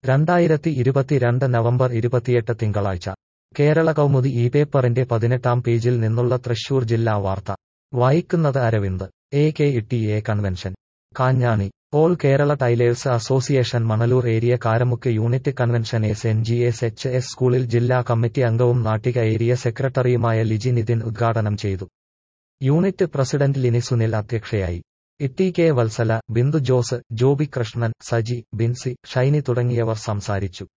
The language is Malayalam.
രണ്ടായിരത്തി ഇരുപത്തിരണ്ട് നവംബർ ഇരുപത്തിയെട്ട് തിങ്കളാഴ്ച കേരള കൗമുദി ഈ പേപ്പറിന്റെ പതിനെട്ടാം പേജിൽ നിന്നുള്ള തൃശൂർ ജില്ലാ വാർത്ത വായിക്കുന്നത് Aravind A K Itty A convention Kanjani all Kerala tailors association Manalur area Karamukku unit convention S N G S H S സ്കൂളിൽ ജില്ലാ കമ്മിറ്റി അംഗവും നാട്ടിക ഏരിയ സെക്രട്ടറിയുമായ ലിജി നിതിൻ ഉദ്ഘാടനം ചെയ്തു യൂണിറ്റ് പ്രസിഡന്റ് ലിനി സുനിൽ അധ്യക്ഷയായി ഇട്ടി കെ വത്സല ബിന്ദു ജോസ് ജോബി കൃഷ്ണൻ സജി ബിൻസി ഷൈനി തുടങ്ങിയവർ സംസാരിച്ചു